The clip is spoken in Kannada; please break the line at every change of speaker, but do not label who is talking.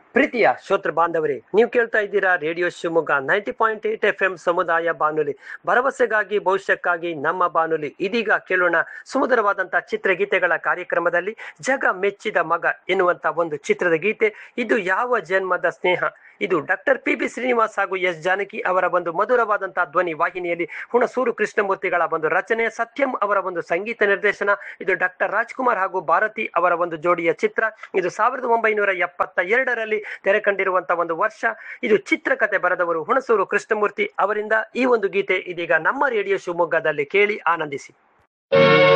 ಪ್ರೀತಿಯ ಶ್ರೋತೃ ಬಾಂಧವರೇ ನೀವು ಕೇಳ್ತಾ ಇದ್ದೀರಾ radio Shivamogga ninety point eight F M ಸಮುದಾಯ ಬಾನುಲಿ ಭರವಸೆಗಾಗಿ ಭವಿಷ್ಯಕ್ಕಾಗಿ ನಮ್ಮ ಬಾನುಲಿ ಇದೀಗ ಕೇಳೋಣ ಸುಮಧುರವಾದಂತಹ ಚಿತ್ರಗೀತೆಗಳ ಕಾರ್ಯಕ್ರಮದಲ್ಲಿ ಜಗ ಮೆಚ್ಚಿದ ಮಗ ಎನ್ನುವಂತ ಒಂದು ಚಿತ್ರದ ಗೀತೆ ಇದು ಯಾವ ಜನ್ಮದ ಸ್ನೇಹ ಇದು ಡಾಕ್ಟರ್ ಪಿ ಬಿ ಶ್ರೀನಿವಾಸ್ ಹಾಗೂ ಎಸ್ ಜಾನಕಿ ಅವರ ಒಂದು ಮಧುರವಾದಂತಹ ಧ್ವನಿ ವಾಹಿನಿಯಲ್ಲಿ ಹುಣಸೂರು ಕೃಷ್ಣಮೂರ್ತಿಗಳ ಒಂದು ರಚನೆ ಸತ್ಯಂ ಅವರ ಒಂದು ಸಂಗೀತ ನಿರ್ದೇಶನ ಇದು ಡಾಕ್ಟರ್ ರಾಜ್ಕುಮಾರ್ ಹಾಗೂ ಭಾರತಿ ಅವರ ಒಂದು ಜೋಡಿಯ ಚಿತ್ರ ಇದು ಸಾವಿರದ ಒಂಬೈನೂರ ಎಪ್ಪತ್ತ ಎರಡರಲ್ಲಿ ತೆರೆ ಕಂಡಿರುವಂತಹ ಒಂದು ವರ್ಷ ಇದು ಚಿತ್ರಕಥೆ ಬರೆದವರು ಹುಣಸೂರು ಕೃಷ್ಣಮೂರ್ತಿ ಅವರಿಂದ ಈ ಒಂದು ಗೀತೆ ಇದೀಗ ನಮ್ಮ ರೇಡಿಯೋ ಶಿವಮೊಗ್ಗದಲ್ಲಿ ಕೇಳಿ ಆನಂದಿಸಿ